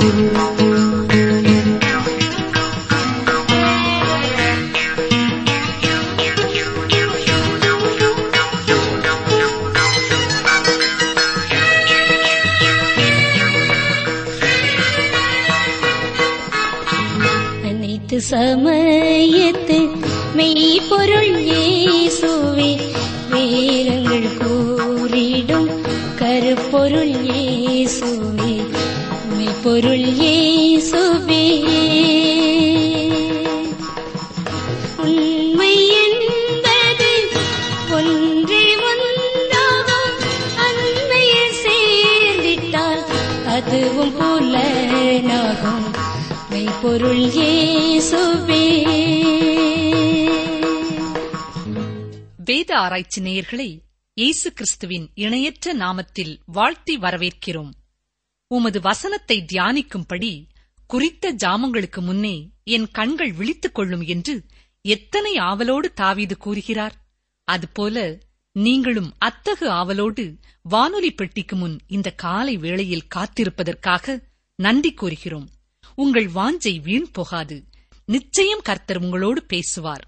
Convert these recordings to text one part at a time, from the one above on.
அனைத்து சமயத்து மெய்ப்பொருள் இயேசுவே வேதங்கள் கூறிடும் கருப்பொருள் இயேசுவே மெய்ப்பொருள் இயேசுவே உண்மை என்பது ஒன்றே ஒன்றாகும் அண்மையில் சேர்ந்திட்டால் அதுவும் புலனாகும் மெய்ப்பொருள் இயேசுவே வேத ஆராய்ச்சி நேயர்களை இயேசு கிறிஸ்துவின் இணையற்ற நாமத்தில் வாழ்த்தி வரவேற்கிறோம் உமது வசனத்தை தியானிக்கும்படி குறித்த ஜாமங்களுக்கு முன்னே என் கண்கள் விழித்துக் கொள்ளும் என்று எத்தனை ஆவலோடு தாவீது கூறுகிறார் அதுபோல நீங்களும் அத்தகு ஆவலோடு வானொலி பெட்டிக்கு முன் இந்த காலை வேளையில் காத்திருப்பதற்காக நன்றி கூறுகிறோம் உங்கள் வாஞ்சை வீண் போகாது நிச்சயம் கர்த்தர் உங்களோடு பேசுவார்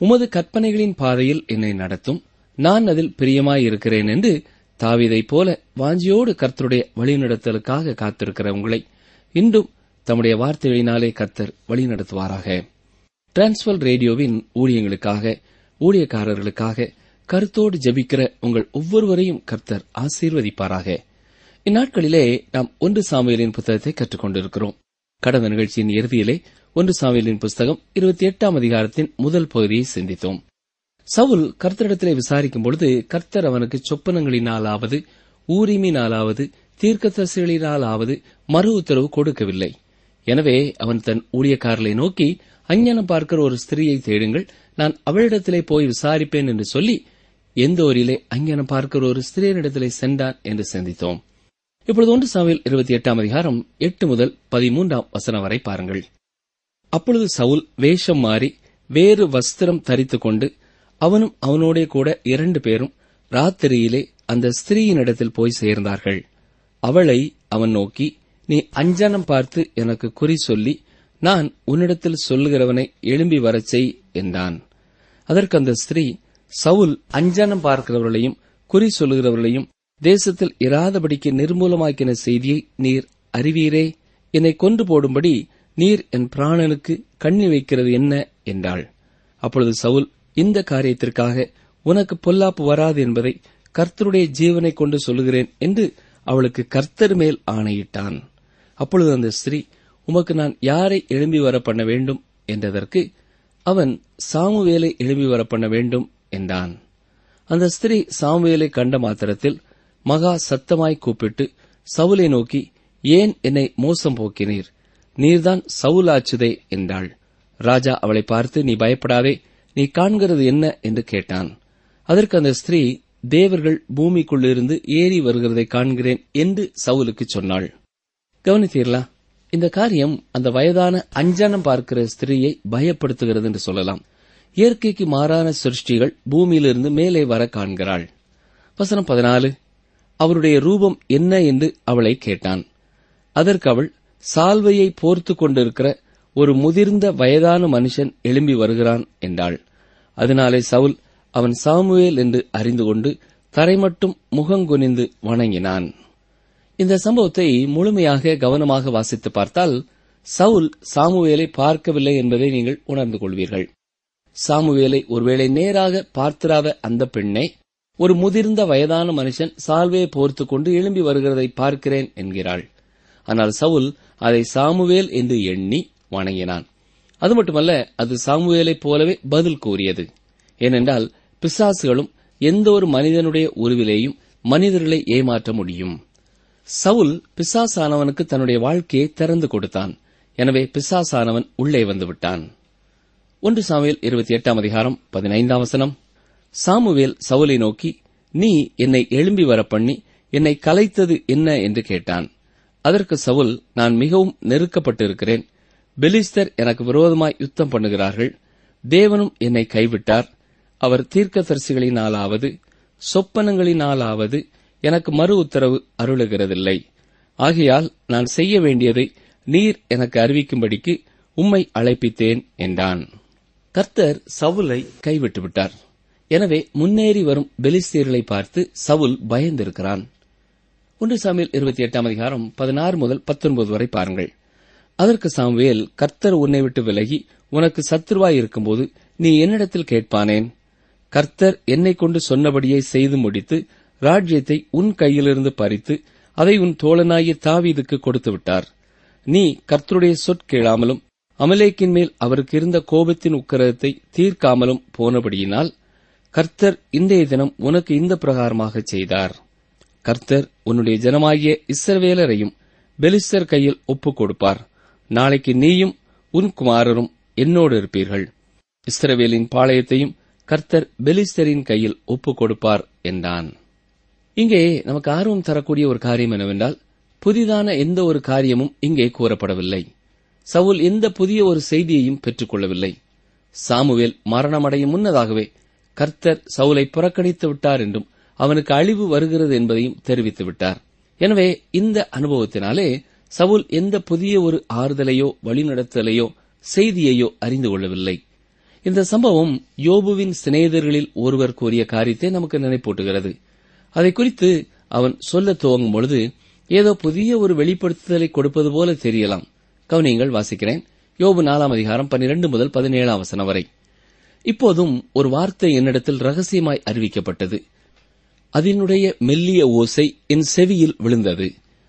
உமது கற்பனைகளின் பாதையில் என்னை நடத்தும் நான் அதில் பிரியமாயிருக்கிறேன் என்று தாவீதைப் போல வாஞ்சியோடு கர்த்தருடைய வழிநடத்தலுக்காக காத்திருக்கிற உங்களை இன்றும் தம்முடைய வார்த்தைகளினாலே கர்த்தர் வழிநடத்துவாராக டிரான்ஸ்வல் ரேடியோவின் ஊழியங்களுக்காக ஊழியக்காரர்களுக்காக கருத்தோடு ஜெபிக்கிற உங்கள் ஒவ்வொருவரையும் கர்த்தர் ஆசீர்வதிப்பாராக இந்நாட்களிலே நாம் ஒன்று சாமுவேலின் புத்தகத்தை கற்றுக்கொண்டிருக்கிறோம் கடந்த நிகழ்ச்சியின் இறுதியிலே ஒன்று சாமுவேலின் புஸ்தகம் இருபத்தி எட்டாம் அதிகாரத்தின் முதல் பகுதியை சிந்தித்தோம் சவுல் கர்த்தரிடத்திலே விசாரிக்கும் பொழுது கர்த்தர் அவனுக்கு சொப்பனங்களினாலாவது ஊரிமினாலாவது தீர்க்கதரிசிகளினாலாவது மறு உத்தரவு கொடுக்கவில்லை எனவே அவன் தன் ஊழியக்காரர்களை நோக்கி அஞ்ஞானம் பார்க்கிற ஒரு ஸ்திரீயை தேடுங்கள் நான் அவளிடத்திலே போய் விசாரிப்பேன் என்று சொல்லி எந்த ஊரிலே அஞ்ஞானம் பார்க்கிற ஒரு ஸ்திரீனிடத்திலே சென்றான் என்று சிந்தித்தோம் இப்பொழுது ஒன்று சாவில் இருபத்தி எட்டாம் அதிகாரம் எட்டு முதல் பதிமூன்றாம் வசனம் வரை பாருங்கள் அப்பொழுது சவுல் வேஷம் மாறி வேறு வஸ்திரம் தரித்துக் கொண்டு அவனும் அவனோடே கூட இரண்டு பேரும் ராத்திரியிலே அந்த ஸ்திரீயினிடத்தில் போய் சேர்ந்தார்கள் அவளை அவன் நோக்கி நீ அஞ்சனம் பார்த்து எனக்கு குறி சொல்லி நான் உன்னிடத்தில் சொல்லுகிறவனை எழும்பி வரச் செய் என்றான் அதற்கு அந்த ஸ்திரீ சவுல் அஞ்சனம் பார்க்கிறவர்களையும் குறி சொல்லுகிறவர்களையும் தேசத்தில் இராதபடிக்கு நிர்மூலமாக்கின செய்தியை நீர் அறிவீரே என்னை கொன்று போடும்படி நீர் என் பிராணனுக்கு கண்ணி வைக்கிறது என்ன என்றாள் அப்பொழுது சவுல் இந்த காரியத்திற்காக உனக்கு பொல்லாப்பு வராது என்பதை கர்த்தருடைய ஜீவனை கொண்டு சொல்லுகிறேன் என்று அவளுக்கு கர்த்தர் மேல் ஆணையிட்டான் அப்பொழுது அந்த ஸ்திரீ உமக்கு நான் யாரை எழும்பி வர பண்ண வேண்டும் என்றதற்கு அவன் சாமுவேலை எழும்பி வர பண்ண வேண்டும் என்றான் அந்த ஸ்திரீ சாமுவேலை கண்ட மாத்திரத்தில் மகா சத்தமாய் கூப்பிட்டு சவுலை நோக்கி ஏன் என்னை மோசம் போக்கினீர் நீர்தான் சவுலாச்சுதே என்றாள் ராஜா அவளை பார்த்து நீ பயப்படாதே நீ காண்கிறது என்ன என்று கேட்டான் அதற்கு அந்த ஸ்திரீ தேவர்கள் பூமிக்குள்ளிருந்து ஏறி வருகிறதை காண்கிறேன் என்று சவுலுக்கு சொன்னாள் கவனித்தீர்களா இந்த காரியம் அந்த வயதான அஞ்சனம் பார்க்கிற ஸ்திரீயை பயப்படுத்துகிறது என்று சொல்லலாம் இயற்கைக்கு மாறான சிருஷ்டிகள் பூமியிலிருந்து மேலே வர காண்கிறாள் வசனம் பதினாலு அவருடைய ரூபம் என்ன என்று அவளை கேட்டான் அதற்கு அவள் சால்வையை போர்த்து கொண்டிருக்கிற ஒரு முதிர்ந்த வயதான மனுஷன் எழும்பி வருகிறான் என்றாள் அதனாலே சவுல் அவன் சாமுவேல் என்று அறிந்து கொண்டு தரைமட்டும் முகங்குனிந்து வணங்கினான் இந்த சம்பவத்தை முழுமையாக கவனமாக வாசித்து பார்த்தால் சவுல் சாமுவேலை பார்க்கவில்லை என்பதை நீங்கள் உணர்ந்து கொள்வீர்கள் சாமுவேலை ஒருவேளை நேராக பார்த்திராத அந்த பெண்ணை ஒரு முதிர்ந்த வயதான மனுஷன் சால்வையை போர்த்து கொண்டு எழும்பி வருகிறதை பார்க்கிறேன் என்கிறாள் ஆனால் சவுல் அதை சாமுவேல் என்று எண்ணி வணங்கினான் அது மட்டுமல்ல அது சாமுவேலைப் போலவே பதில் கூறியது ஏனென்றால் பிசாசுகளும் எந்த ஒரு மனிதனுடைய உருவிலேயும் மனிதர்களை ஏமாற்ற முடியும் சவுல் பிசாசானவனுக்கு தன்னுடைய வாழ்க்கையை திறந்து கொடுத்தான் எனவே பிசாசானவன் உள்ளே வந்து விட்டான் ஒன்று சாமுவேல் இருபத்தி எட்டாம் அதிகாரம் பதினைந்தாம் வசனம் சாமுவேல் சவுலை நோக்கி நீ என்னை எழும்பி வர பண்ணி என்னை கலைத்தது என்ன என்று கேட்டான் அதற்கு சவுல் நான் மிகவும் நெருக்கப்பட்டிருக்கிறேன் பெலிஸ்தர் எனக்கு விரோதமாய் யுத்தம் பண்ணுகிறார்கள் தேவனும் என்னை கைவிட்டார் அவர் தீர்க்கதரிசிகளினாலாவது சொப்பனங்களினாலாவது எனக்கு மறு உத்தரவு அருளுகிறதில்லை ஆகையால் நான் செய்ய வேண்டியதை நீர் எனக்கு அறிவிக்கும்படிக்கு உம்மை அழைப்பித்தேன் என்றான் கர்த்தர் சவுலை கைவிட்டு விட்டார் எனவே முன்னேறி வரும் பெலிஸ்தீர்களை பார்த்து சவுல் பயந்திருக்கிறான் ஒன்று சாமியில் இருபத்தி எட்டாம் அதிகாரம் பதினாறு முதல் பத்தொன்பது வரை பாருங்கள் அதற்கு சாமுவேல் கர்த்தர் உன்னை விட்டு விலகி உனக்கு சத்துருவாய் இருக்கும்போது நீ என்னிடத்தில் கேட்பானேன் கர்த்தர் என்னை கொண்டு சொன்னபடியே செய்து முடித்து ராஜ்யத்தை உன் கையிலிருந்து பறித்து அதை உன் தோழனாகிய தாவீதுக்கு கொடுத்து விட்டார் நீ கர்த்தருடைய சொற்கேளாமலும் அமலேக்கின் மேல் அவருக்கு இருந்த கோபத்தின் உக்கரத்தை தீர்க்காமலும் போனபடியினால் கர்த்தர் இன்றைய தினம் உனக்கு இந்த பிரகாரமாக செய்தார் கர்த்தர் உன்னுடைய ஜனமாகிய இஸ்ரவேலரையும் பெலிஸ்தர் கையில் ஒப்புக் கொடுப்பார் நாளைக்கு நீயும் உன் குமாரரும் என்னோடு இருப்பீர்கள் இஸ்ரவேலின் பாளையத்தையும் கர்த்தர் பெலிஸ்தரின் கையில் ஒப்புக் கொடுப்பார் என்றான் இங்கே நமக்கு ஆர்வம் தரக்கூடிய ஒரு காரியம் என்னவென்றால் புதிதான எந்த ஒரு காரியமும் இங்கே கூறப்படவில்லை சவுல் எந்த புதிய ஒரு செய்தியையும் பெற்றுக் கொள்ளவில்லை சாமுவேல் மரணமடையும் முன்னதாகவே கர்த்தர் சவுலை புறக்கணித்து விட்டார் என்றும் அவனுக்கு அழிவு வருகிறது என்பதையும் தெரிவித்து விட்டார் எனவே இந்த அனுபவத்தினாலே சவுல் எந்த புதிய ஒரு ஆறுதலையோ வழிநடத்தலையோ செய்தியையோ அறிந்து கொள்ளவில்லை இந்த சம்பவம் யோபுவின் சிநேகிதர்களில் ஒருவர் கூறிய காரியத்தை நமக்கு நினைப்பூட்டுகிறது அதை குறித்து அவன் சொல்ல துவங்கும் பொழுது ஏதோ புதிய ஒரு வெளிப்படுத்துதலை கொடுப்பது போல தெரியலாம் கவனியங்கள் வாசிக்கிறேன் யோபு நாலாம் அதிகாரம் பன்னிரண்டு முதல் பதினேழாம் வசனம் வரை இப்போதும் ஒரு வார்த்தை என்னிடத்தில் ரகசியமாய் அறிவிக்கப்பட்டது அதனுடைய மெல்லிய ஓசை என் செவியில் விழுந்தது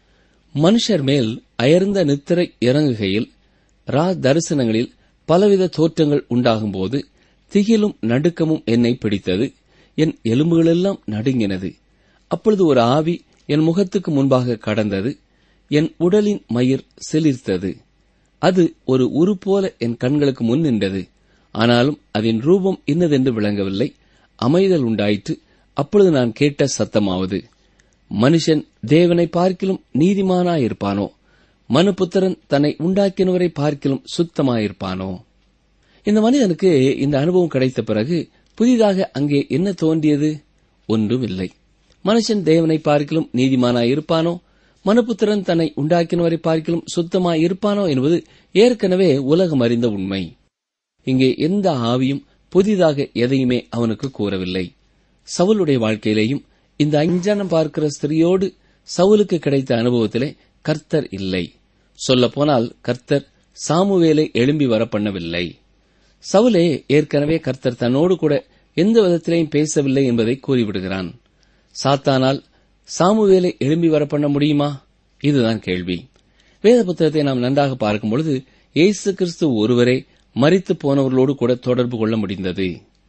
மனுஷர் மேல் அயர்ந்த நித்திரை இறங்குகையில் ரா தரிசனங்களில் பலவித தோற்றங்கள் உண்டாகும்போது திகிலும் நடுக்கமும் என்னை பிடித்தது என் எலும்புகளெல்லாம் நடுங்கினது அப்பொழுது ஒரு ஆவி என் முகத்துக்கு முன்பாக கடந்தது என் உடலின் மயிர் செலிர்த்தது அது ஒரு உரு போல என் கண்களுக்கு முன் நின்றது ஆனாலும் அதன் ரூபம் இன்னதென்று விளங்கவில்லை அமைதல் உண்டாயிற்று அப்பொழுது நான் கேட்ட சத்தமாவது மனுஷன் தேவனை பார்க்கிலும் நீதிமானாயிருப்பானோ மனுபுத்திரன் தன்னை உண்டாக்கினவரை பார்க்கிலும் சுத்தமாயிருப்பானோ இந்த மனிதனுக்கு இந்த அனுபவம் கிடைத்த பிறகு புதிதாக அங்கே என்ன தோன்றியது ஒன்றும் இல்லை மனுஷன் தேவனை பார்க்கிலும் நீதிமானாயிருப்பானோ மனுபுத்திரன் தன்னை உண்டாக்கினவரை பார்க்கிலும் சுத்தமாய் இருப்பானோ என்பது ஏற்கனவே உலகம் அறிந்த உண்மை இங்கே எந்த ஆவியும் புதிதாக எதையுமே அவனுக்கு கூறவில்லை சவுலுடைய வாழ்க்கையிலேயும் இந்த அஞ்சனம் பார்க்கிற ஸ்திரியோடு சவுலுக்கு கிடைத்த அனுபவத்திலே கர்த்தர் இல்லை சொல்லப்போனால் கர்த்தர் சாமுவேலை எழும்பி வர பண்ணவில்லை சவுலே ஏற்கனவே கர்த்தர் தன்னோடு கூட எந்த விதத்திலையும் பேசவில்லை என்பதை கூறிவிடுகிறான் சாத்தானால் சாமுவேலை எழும்பி வர பண்ண முடியுமா இதுதான் கேள்வி வேத புத்தகத்தை நாம் நன்றாக பார்க்கும் பொழுது இயேசு கிறிஸ்து ஒருவரே மரித்து போனவர்களோடு கூட தொடர்பு கொள்ள முடிந்தது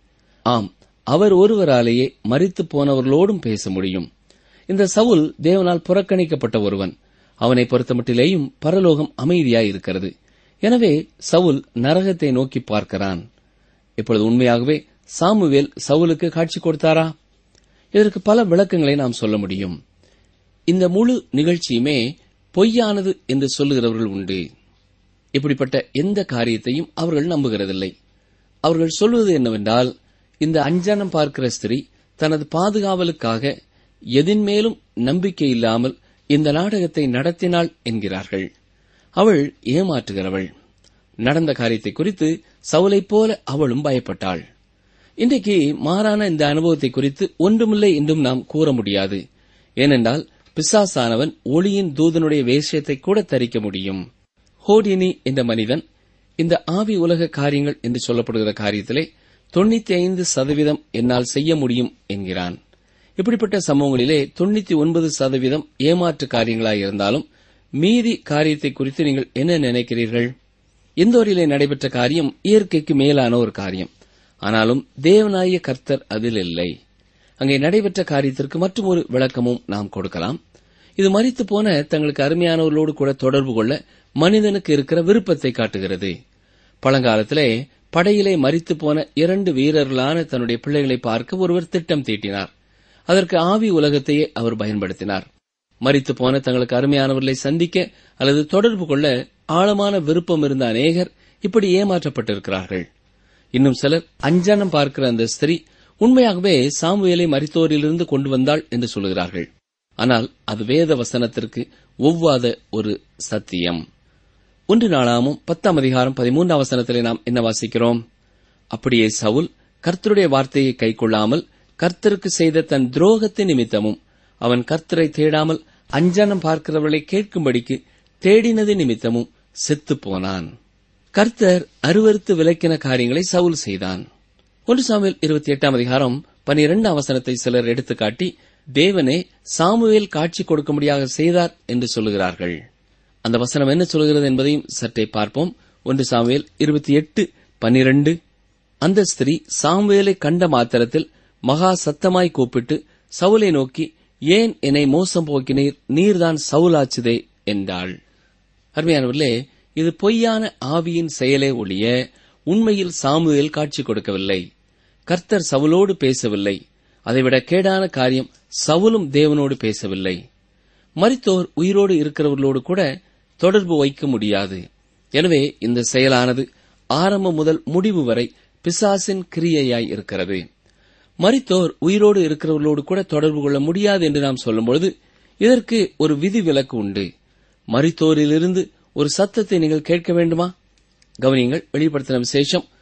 ஆம் அவர் ஒருவராலேயே மரித்து போனவர்களோடும் பேச முடியும் இந்த சவுல் தேவனால் புறக்கணிக்கப்பட்ட ஒருவன் அவனை பொறுத்தமட்டிலேயும் பரலோகம் அமைதியாய் இருக்கிறது எனவே சவுல் நரகத்தை நோக்கி பார்க்கிறான் இப்பொழுது உண்மையாகவே சாமுவேல் சவுலுக்கு காட்சி கொடுத்தாரா இதற்கு பல விளக்கங்களை நாம் சொல்ல முடியும் இந்த முழு நிகழ்ச்சியுமே பொய்யானது என்று சொல்லுகிறவர்கள் உண்டு இப்படிப்பட்ட எந்த காரியத்தையும் அவர்கள் நம்புகிறதில்லை அவர்கள் சொல்வது என்னவென்றால் இந்த அஞ்சனம் பார்க்கிற ஸ்திரீ தனது பாதுகாவலுக்காக எதின் மேலும் நம்பிக்கை இல்லாமல் இந்த நாடகத்தை நடத்தினாள் என்கிறார்கள் அவள் ஏமாற்றுகிறவள் நடந்த காரியத்தை குறித்து சவுலைப் போல அவளும் பயப்பட்டாள் இன்றைக்கு மாறான இந்த அனுபவத்தை குறித்து ஒன்றுமில்லை என்றும் நாம் கூற முடியாது ஏனென்றால் பிசாசானவன் ஒளியின் தூதனுடைய வேஷத்தை கூட தரிக்க முடியும் ஹோடினி என்ற மனிதன் இந்த ஆவி உலக காரியங்கள் என்று சொல்லப்படுகிற காரியத்திலே தொண்ணூத்தி ஐந்து சதவீதம் என்னால் செய்ய முடியும் என்கிறான் இப்படிப்பட்ட சம்பவங்களிலே தொண்ணூத்தி ஒன்பது சதவீதம் ஏமாற்று காரியங்களாய் இருந்தாலும் மீதி காரியத்தை குறித்து நீங்கள் என்ன நினைக்கிறீர்கள் இந்தோரிலே நடைபெற்ற காரியம் இயற்கைக்கு மேலான ஒரு காரியம் ஆனாலும் தேவனாய கர்த்தர் அதில் இல்லை அங்கே நடைபெற்ற காரியத்திற்கு மற்றும் ஒரு விளக்கமும் நாம் கொடுக்கலாம் இது மறித்து போன தங்களுக்கு அருமையானவர்களோடு கூட தொடர்பு கொள்ள மனிதனுக்கு இருக்கிற விருப்பத்தை காட்டுகிறது பழங்காலத்திலே படையிலே மறித்து போன இரண்டு வீரர்களான தன்னுடைய பிள்ளைகளை பார்க்க ஒருவர் திட்டம் தீட்டினார் அதற்கு ஆவி உலகத்தையே அவர் பயன்படுத்தினார் மறித்து போன தங்களுக்கு அருமையானவர்களை சந்திக்க அல்லது தொடர்பு கொள்ள ஆழமான விருப்பம் இருந்த அநேகர் இப்படி ஏமாற்றப்பட்டிருக்கிறார்கள் இன்னும் சிலர் அஞ்சனம் பார்க்கிற அந்த ஸ்திரீ உண்மையாகவே சாமுவேலை மரித்தோரிலிருந்து கொண்டு வந்தாள் என்று சொல்கிறார்கள் ஆனால் அது வேத வசனத்திற்கு ஒவ்வாத ஒரு சத்தியம் ஒன்று நாளாமும் பத்தாம் அதிகாரம் பதிமூன்றாம் வசனத்திலே நாம் என்ன வாசிக்கிறோம் அப்படியே சவுல் கர்த்தருடைய வார்த்தையை கைக்கொள்ளாமல் கர்த்தருக்கு செய்த தன் துரோகத்தின் நிமித்தமும் அவன் கர்த்தரை தேடாமல் அஞ்சனம் பார்க்கிறவர்களை கேட்கும்படிக்கு தேடினது நிமித்தமும் செத்துப் போனான் கர்த்தர் அருவருத்து விலக்கின காரியங்களை சவுல் செய்தான் ஒன்று சாமுவேல் இருபத்தி எட்டாம் அதிகாரம் பனிரெண்டாம் வசனத்தை சிலர் எடுத்துக்காட்டி தேவனே சாமுவேல் காட்சி கொடுக்கும்படியாக செய்தார் என்று சொல்லுகிறார்கள் அந்த வசனம் என்ன சொல்கிறது என்பதையும் சற்றே பார்ப்போம் ஒன்று சாமுவேல் இருபத்தி எட்டு பனிரெண்டு அந்த ஸ்திரீ சாமுவேலை கண்ட மாத்திரத்தில் மகா சத்தமாய் கூப்பிட்டு சவுலை நோக்கி ஏன் என்னை மோசம் போக்கினீர் நீர்தான் சவுலாச்சுதே என்றாள் அருமையானவர்களே இது பொய்யான ஆவியின் செயலே ஒழிய உண்மையில் சாமுவேல் காட்சி கொடுக்கவில்லை கர்த்தர் சவுலோடு பேசவில்லை அதைவிட கேடான காரியம் சவுலும் தேவனோடு பேசவில்லை மரித்தோர் உயிரோடு இருக்கிறவர்களோடு கூட தொடர்பு வைக்க முடியாது எனவே இந்த செயலானது ஆரம்பம் முதல் முடிவு வரை பிசாசின் கிரியையாய் இருக்கிறது மரித்தோர் உயிரோடு இருக்கிறவர்களோடு கூட தொடர்பு கொள்ள முடியாது என்று நாம் சொல்லும்பொழுது இதற்கு ஒரு விதி விலக்கு உண்டு மரித்தோரிலிருந்து ஒரு சத்தத்தை நீங்கள் கேட்க வேண்டுமா கவனியங்கள் வெளிப்படுத்தின விசேஷம்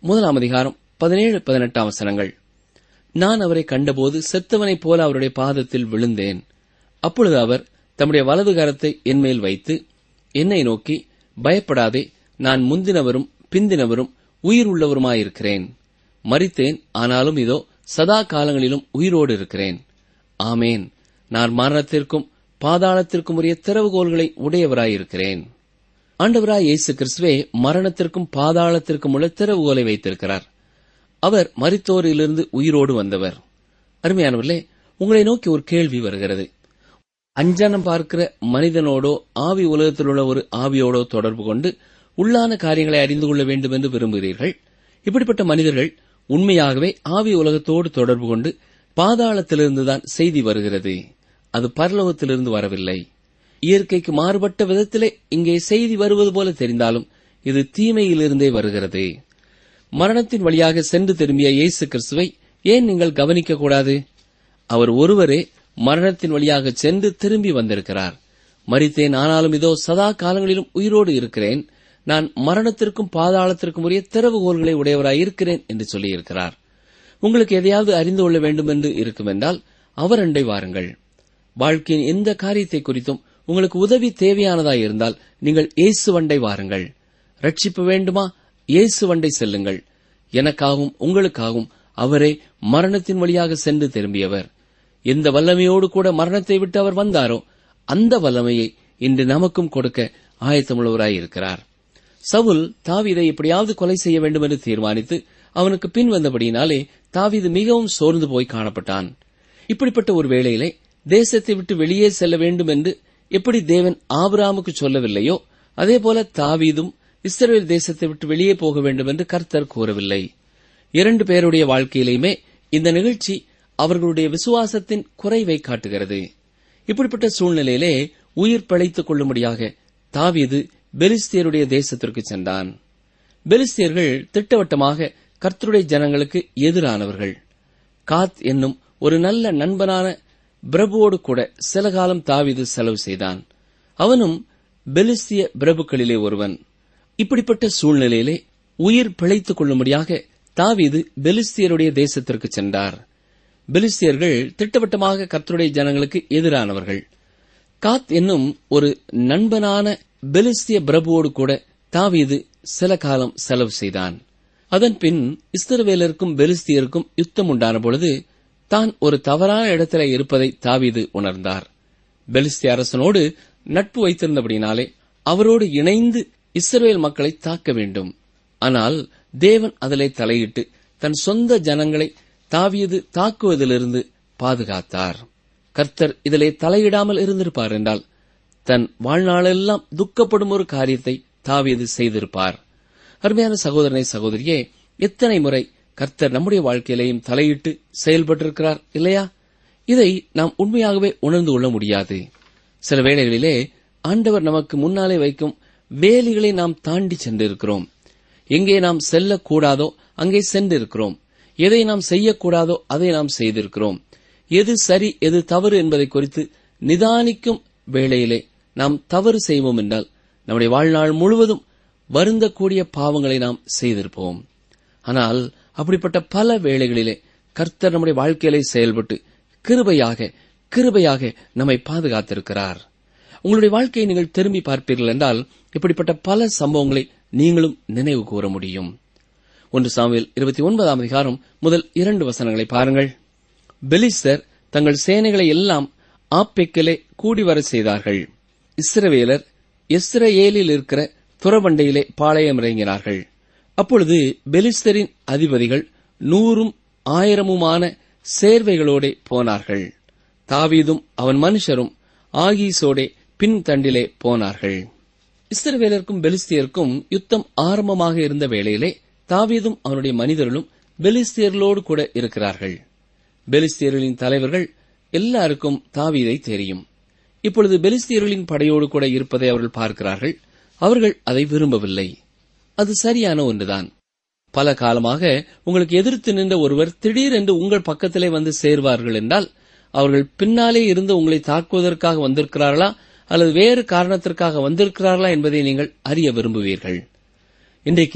முதலாம் அதிகாரம் பதினேழு பதினெட்டாம் வசனங்கள் நான் அவரை கண்டபோது செத்தவனைப் போல அவருடைய பாதத்தில் விழுந்தேன் அப்பொழுது அவர் தம்முடைய வலது கரத்தை என்மேல் வைத்து என்னை நோக்கி பயப்படாதே நான் முந்தினவரும் பிந்தினவரும் உயிர் உள்ளவருமாயிருக்கிறேன் மரித்தேன் ஆனாலும் இதோ சதா காலங்களிலும் உயிரோடு இருக்கிறேன் ஆமேன் நான் மரணத்திற்கும் பாதாளத்திற்கும் உரிய திறவுகோல்களை உடையவராயிருக்கிறேன் ஆண்டவராய் இயேசு கிறிஸ்துவே மரணத்திற்கும் பாதாளத்திற்கும் உள்ள திறவுகோலை வைத்திருக்கிறார் அவர் மரித்தோரிலிருந்து உயிரோடு வந்தவர் அருமையானவர்களே உங்களை நோக்கி ஒரு கேள்வி வருகிறது அஞ்சனம் பார்க்கிற மனிதனோடோ ஆவி உலகத்தில் உள்ள ஒரு ஆவியோடோ தொடர்பு கொண்டு உள்ளான காரியங்களை அறிந்து கொள்ள வேண்டும் என்று விரும்புகிறீர்கள் இப்படிப்பட்ட மனிதர்கள் உண்மையாகவே ஆவி உலகத்தோடு தொடர்பு கொண்டு பாதாளத்திலிருந்துதான் செய்தி வருகிறது அது பரலோகத்திலிருந்து வரவில்லை இயற்கைக்கு மாறுபட்ட விதத்திலே இங்கே செய்தி வருவது போல தெரிந்தாலும் இது தீமையிலிருந்தே வருகிறது மரணத்தின் வழியாக சென்று திரும்பிய இயேசு கிறிஸ்துவை ஏன் நீங்கள் கவனிக்கக்கூடாது அவர் ஒருவரே மரணத்தின் வழியாக சென்று திரும்பி வந்திருக்கிறார் மரித்தேன் ஆனாலும் இதோ சதா காலங்களிலும் உயிரோடு இருக்கிறேன் நான் மரணத்திற்கும் பாதாளத்திற்கும் உரிய திறவுகோல்களை உடையவராய் இருக்கிறேன் என்று சொல்லியிருக்கிறார் உங்களுக்கு எதையாவது அறிந்து கொள்ள வேண்டும் என்று இருக்குமென்றால் அவர் அண்டை வாருங்கள் வாழ்க்கையின் எந்த காரியத்தை குறித்தும் உங்களுக்கு உதவி தேவையானதாய் இருந்தால் நீங்கள் இயேசு வண்டை வாருங்கள் ரட்சிப்பு வேண்டுமா இயேசு வண்டை செல்லுங்கள் எனக்காகவும் உங்களுக்காகவும் அவரே மரணத்தின் வழியாக சென்று திரும்பியவர் எந்த வல்லமையோடு கூட மரணத்தை விட்டு அவர் வந்தாரோ அந்த வல்லமையை இன்று நமக்கும் கொடுக்க ஆயத்தமுள்ளவராயிருக்கிறார் சவுல் தாவீதை எப்படியாவது கொலை செய்ய வேண்டும் என்று தீர்மானித்து அவனுக்கு பின் வந்தபடியினாலே தாவீது மிகவும் சோர்ந்து போய் காணப்பட்டான் இப்படிப்பட்ட ஒரு வேளையிலே தேசத்தை விட்டு வெளியே செல்ல வேண்டும் என்று எப்படி தேவன் ஆபிராமுக்கு சொல்லவில்லையோ அதேபோல தாவீதும் இஸ்ரேல் தேசத்தை விட்டு வெளியே போக வேண்டும் என்று கர்த்தர் கூறவில்லை இரண்டு பேருடைய வாழ்க்கையிலுமே இந்த நிகழ்ச்சி அவர்களுடைய விசுவாசத்தின் குறைவை காட்டுகிறது இப்படிப்பட்ட சூழ்நிலையிலே உயிர் பிழைத்துக் கொள்ளும்படியாக தாவீது பெலிஸ்தியருடைய தேசத்திற்கு சென்றான் பெலிஸ்தியர்கள் திட்டவட்டமாக கர்த்தருடைய ஜனங்களுக்கு எதிரானவர்கள் காத் என்னும் ஒரு நல்ல நண்பனான பிரபுவோடு கூட சில காலம் தாவீது செலவு செய்தான் அவனும் பெலிஸ்திய பிரபுக்களிலே ஒருவன் இப்படிப்பட்ட சூழ்நிலையிலே உயிர் பிழைத்துக் கொள்ளும்படியாக தாவீது பெலிஸ்தியருடைய தேசத்திற்கு சென்றார் பெலிஸ்தியர்கள் திட்டவட்டமாக கர்த்தருடைய ஜனங்களுக்கு எதிரானவர்கள் காத் என்னும் ஒரு நண்பனான பெலிஸ்திய பிரபுவோடு கூட தாவீது சில காலம் செலவு செய்தான் அதன் பின் இஸ்தரவேலருக்கும் பெலிஸ்தியருக்கும் யுத்தம் உண்டான பொழுது தான் ஒரு தவறான இடத்தில இருப்பதை தாவீது உணர்ந்தார் பெலிஸ்திய அரசனோடு நட்பு வைத்திருந்தபடினாலே அவரோடு இணைந்து இஸ்ரவேல் மக்களை தாக்க வேண்டும் ஆனால் தேவன் அதிலே தலையிட்டு தன் சொந்த ஜனங்களை தாவீது தாக்குவதிலிருந்து பாதுகாத்தார் கர்த்தர் இதிலே தலையிடாமல் இருந்திருப்பார் என்றால் தன் வாழ்நாளெல்லாம் துக்கப்படும் ஒரு காரியத்தை தாவீது செய்திருப்பார் அருமையான சகோதரனை சகோதரியே எத்தனை முறை கர்த்தர் நம்முடைய வாழ்க்கையிலேயும் தலையிட்டு செயல்பட்டிருக்கிறார் இல்லையா இதை நாம் உண்மையாகவே உணர்ந்து கொள்ள முடியாது சில வேளைகளிலே ஆண்டவர் நமக்கு முன்னாலே வைக்கும் வேலிகளை நாம் தாண்டி சென்றிருக்கிறோம் எங்கே நாம் செல்லக்கூடாதோ அங்கே சென்றிருக்கிறோம் எதை நாம் செய்யக்கூடாதோ அதை நாம் செய்திருக்கிறோம் எது சரி எது தவறு என்பதை குறித்து நிதானிக்கும் வேளையிலே நாம் தவறு செய்வோம் என்றால் நம்முடைய வாழ்நாள் முழுவதும் வருந்தக்கூடிய பாவங்களை நாம் செய்திருப்போம் ஆனால் அப்படிப்பட்ட பல வேளைகளிலே கர்த்தர் நம்முடைய வாழ்க்கையிலே செயல்பட்டு கிருபையாக கிருபையாக நம்மை பாதுகாத்திருக்கிறார் உங்களுடைய வாழ்க்கையை நீங்கள் திரும்பி பார்ப்பீர்கள் என்றால் இப்படிப்பட்ட பல சம்பவங்களை நீங்களும் நினைவு கூற முடியும் ஒன்று சாமுவேல் இருபத்தி ஒன்பதாம் அதிகாரம் முதல் இரண்டு வசனங்களை பாருங்கள் பெலிஸ்தர் தங்கள் சேனைகளை எல்லாம் ஆப்பெக்கிலே கூடி வர செய்தார்கள் இஸ்ரவேலர் இஸ்ரேலில் இருக்கிற துறவண்டையிலே பாளையம் இறங்கினார்கள் அப்பொழுது பெலிஸ்தரின் அதிபதிகள் நூறும் ஆயிரமுமான சேர்வைகளோடே போனார்கள் தாவீதும் அவன் மனுஷரும் ஆகீசோடே பின் தண்டிலே போனார்கள் இஸ்ரவேலருக்கும் பெலிஸ்தியருக்கும் யுத்தம் ஆரம்பமாக இருந்த வேளையிலே தாவீதும் அவனுடைய மனிதர்களும் பெலிஸ்தியர்களோடு கூட இருக்கிறார்கள் பெலிஸ்தியர்களின் தலைவர்கள் எல்லாருக்கும் தாவீதை தெரியும் இப்பொழுது பெலிஸ்தியர்களின் படையோடு கூட இருப்பதை அவர்கள் பார்க்கிறார்கள் அவர்கள் அதை விரும்பவில்லை அது சரியான ஒன்றுதான் பல காலமாக உங்களுக்கு எதிர்த்து நின்ற ஒருவர் திடீரென்று உங்கள் பக்கத்திலே வந்து சேர்வார்கள் என்றால் அவர்கள் பின்னாலே இருந்து உங்களை தாக்குவதற்காக வந்திருக்கிறார்களா அல்லது வேறு காரணத்திற்காக வந்திருக்கிறார்களா என்பதை நீங்கள் அறிய விரும்புவீர்கள் இன்றைக்கு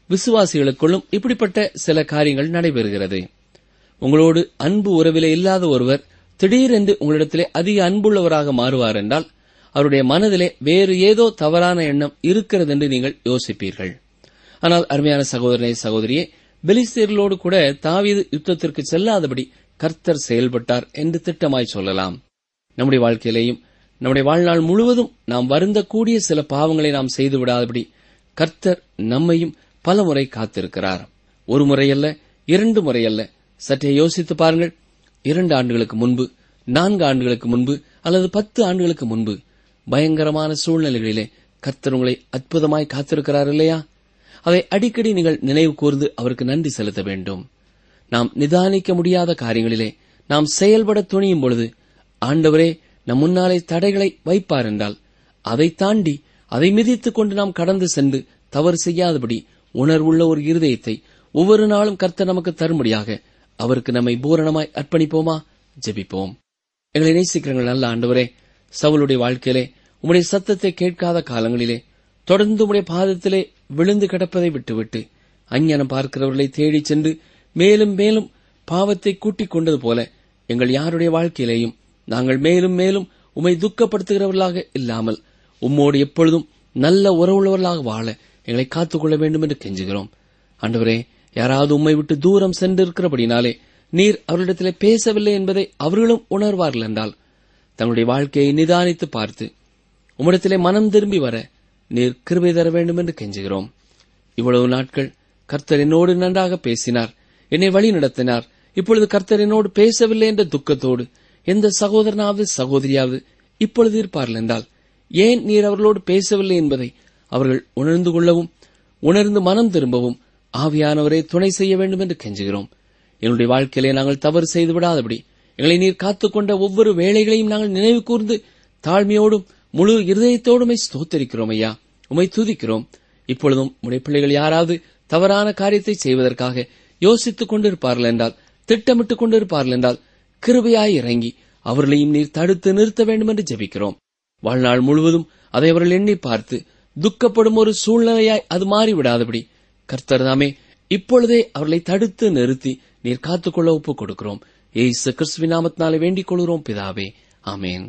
விசுவாசிகளுக்குள்ளும் இப்படிப்பட்ட சில காரியங்கள் நடைபெறுகிறது உங்களோடு அன்பு உறவிலே இல்லாத ஒருவர் திடீரென்று உங்களிடத்திலே அதிக அன்புள்ளவராக மாறுவார் என்றால் அவருடைய மனதிலே வேறு ஏதோ தவறான எண்ணம் இருக்கிறது என்று நீங்கள் யோசிப்பீர்கள் ஆனால் அருமையான சகோதரனை சகோதரியே பெலிஸ்தீர்களோடு கூட தாவீது யுத்தத்திற்கு செல்லாதபடி கர்த்தர் செயல்பட்டார் என்று திட்டமாய் சொல்லலாம் நம்முடைய வாழ்க்கையிலேயும் நம்முடைய வாழ்நாள் முழுவதும் நாம் வருந்தக்கூடிய சில பாவங்களை நாம் செய்து விடாதபடி கர்த்தர் நம்மையும் பல முறை காத்திருக்கிறார் ஒரு முறையல்ல இரண்டு முறையல்ல சற்றே யோசித்து பாருங்கள் இரண்டு ஆண்டுகளுக்கு முன்பு நான்கு ஆண்டுகளுக்கு முன்பு அல்லது பத்து ஆண்டுகளுக்கு முன்பு பயங்கரமான சூழ்நிலைகளிலே கர்த்தர் உங்களை அற்புதமாய் காத்திருக்கிறார் இல்லையா அதை அடிக்கடி நீங்கள் நினைவு கூர்ந்து அவருக்கு நன்றி செலுத்த வேண்டும் நாம் நிதானிக்க முடியாத காரியங்களிலே நாம் செயல்பட துணியும் பொழுது ஆண்டவரே நம் முன்னாலே தடைகளை வைப்பார் என்றால் அதை தாண்டி அதை மிதித்துக் கொண்டு நாம் கடந்து சென்று தவறு செய்யாதபடி உணர்வுள்ள ஒரு இருதயத்தை ஒவ்வொரு நாளும் கர்த்தர் நமக்கு தரும்படியாக அவருக்கு நம்மை பூரணமாய் அர்ப்பணிப்போமா ஜெபிப்போம் எங்களை நேசிக்கிறங்கள் நல்ல ஆண்டவரே சவுளுடைய வாழ்க்கையிலே உம்முடைய சத்தத்தை கேட்காத காலங்களிலே தொடர்ந்து உம்முடைய பாதத்திலே விழுந்து கிடப்பதை விட்டுவிட்டு அஞ்ஞானம் பார்க்கிறவர்களை தேடிச் சென்று மேலும் மேலும் பாவத்தை கூட்டிக் கொண்டது போல எங்கள் யாருடைய வாழ்க்கையிலேயும் நாங்கள் மேலும் மேலும் உம்மை துக்கப்படுத்துகிறவர்களாக இல்லாமல் உம்மோடு எப்பொழுதும் நல்ல உறவுள்ளவர்களாக வாழ எங்களை காத்துக்கொள்ள வேண்டும் என்று கெஞ்சுகிறோம் ஆண்டவரே யாராவது உம்மை விட்டு தூரம் சென்றிருக்கிறபடினாலே நீர் அவர்களிடத்திலே பேசவில்லை என்பதை அவர்களும் உணர்வார்கள் என்றால் தங்களுடைய வாழ்க்கையை நிதானித்து பார்த்து உம்மிடத்திலே மனம் திரும்பி வர நீர் கிருபை தர வேண்டும் என்று கெஞ்சுகிறோம் இவ்வளவு நாட்கள் கர்த்தர் என்னோடு நன்றாக பேசினார் என்னை வழி நடத்தினார் இப்பொழுது கர்த்தர் என்னோடு பேசவில்லை என்ற துக்கத்தோடு எந்த சகோதரனாவது சகோதரியாவது இப்பொழுது இருப்பார்கள் என்றால் ஏன் நீர் அவர்களோடு பேசவில்லை என்பதை அவர்கள் உணர்ந்து கொள்ளவும் உணர்ந்து மனம் திரும்பவும் ஆவியானவரே துணை செய்ய வேண்டும் என்று கெஞ்சுகிறோம் எங்களுடைய வாழ்க்கையிலே நாங்கள் தவறு செய்து விடாதபடி எங்களை நீர் காத்துக்கொண்ட ஒவ்வொரு வேளைகளையும் நாங்கள் நினைவு கூர்ந்து தாழ்மையோடும் முழு இருதயத்தோடுமை ஸ்தோத்தரிக்கிறோம் ஐயா உமை துதிக்கிறோம் இப்பொழுதும் உடைய பிள்ளைகள் யாராவது தவறான காரியத்தை செய்வதற்காக யோசித்துக் கொண்டிருப்பார்கள் என்றால் திட்டமிட்டுக் கொண்டிருப்பார்கள் என்றால் கிருபையாய் இறங்கி அவர்களையும் நீர் தடுத்து நிறுத்த வேண்டும் என்று ஜெபிக்கிறோம் வாழ்நாள் முழுவதும் அதை அவர்கள் எண்ணி பார்த்து துக்கப்படும் ஒரு சூழ்நிலையாய் அது மாறிவிடாதபடி கர்த்தர் தாமே இப்பொழுதே அவர்களை தடுத்து நிறுத்தி நீர் காத்துக்கொள்ள ஒப்புக் கொடுக்கிறோம் ஏசு கிறிஸ்துவின் நாமத்தினாலே வேண்டிக் கொள்கிறோம் பிதாவே ஆமேன்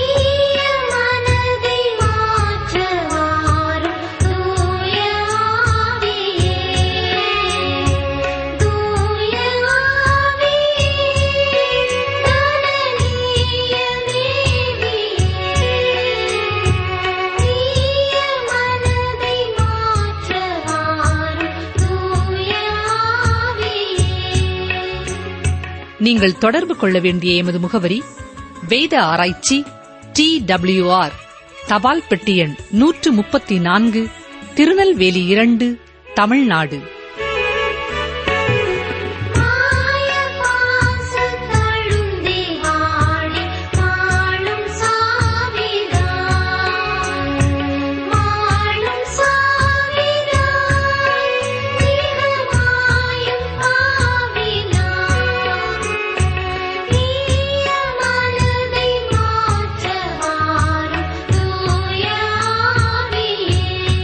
தீய மனதை மாற்றவாரும் தூய ஆவியே தூய ஆவியே தனனீய தேவியே தீய மனதை மாற்றவாரும் தூய ஆவியே நீங்கள் தொடர்பு கொள்ள வேண்டிய எமது முகவரி வேத ஆராய்ச்சி டி ஆர் தபால் பெட்டி எண் நூற்று முப்பத்தி நான்கு திருநெல்வேலி இரண்டு தமிழ்நாடு மாய பாசத்தழுந்தி வாடி மாளும் சாவிதான் மாளும் சாவிதான் திகமாயும் பாவினான் தீய மனதை மாற்றவாரும் தூய ஆவியே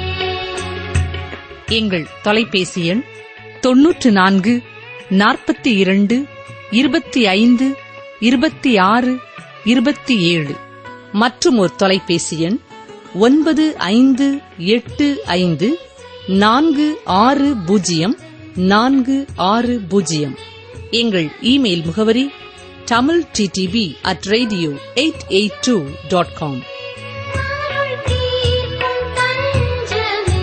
எங்கள் தொலைபேசி எண் தொன்னூற்று நான்கு நாற்பத்தி இரண்டு இருபத்தி ஐந்து இருபத்தி ஆறு இருபத்தி ஏழு மற்றும் ஒரு தொலைபேசி எண் ஒன்பது ஐந்து எட்டு ஐந்து நான்கு ஆறு பூஜ்ஜியம் நான்கு ஆறு பூஜ்ஜியம் எங்கள் இமெயில் முகவரி Tamil DTP at radio eight eight two dot com அருள் தீர்க்கும் தஞ்சமே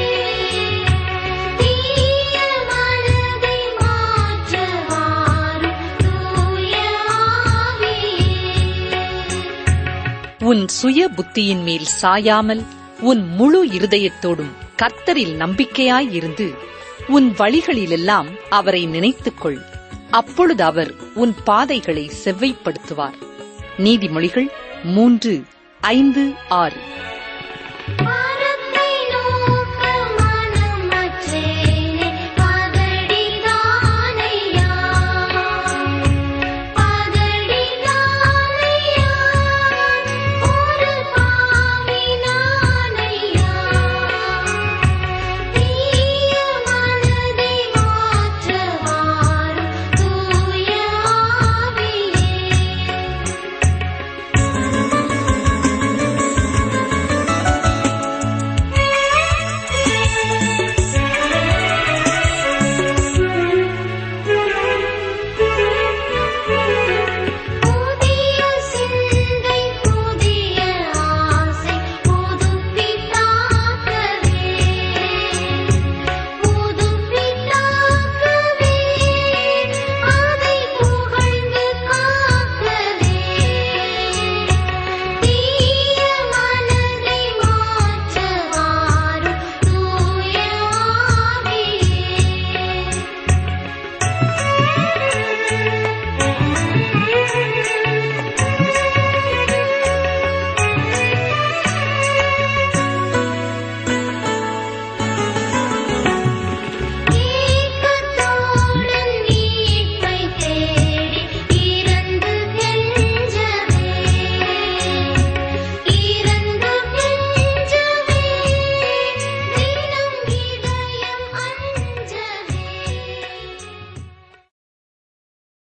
தீய மனதை மாற்றவாரும் தூய ஆவியே உன் சுய புத்தியின் மேல் சாயாமல் உன் முழு இருதயத்தோடும் கர்த்தரில் நம்பிக்கையாயிருந்து உன் வழிகளிலெல்லாம் அவரை நினைத்துக்கொள் அப்பொழுது அவர் உன் பாதைகளை செவ்வைப்படுத்துவார் நீதிமொழிகள் மூன்று ஐந்து ஆறு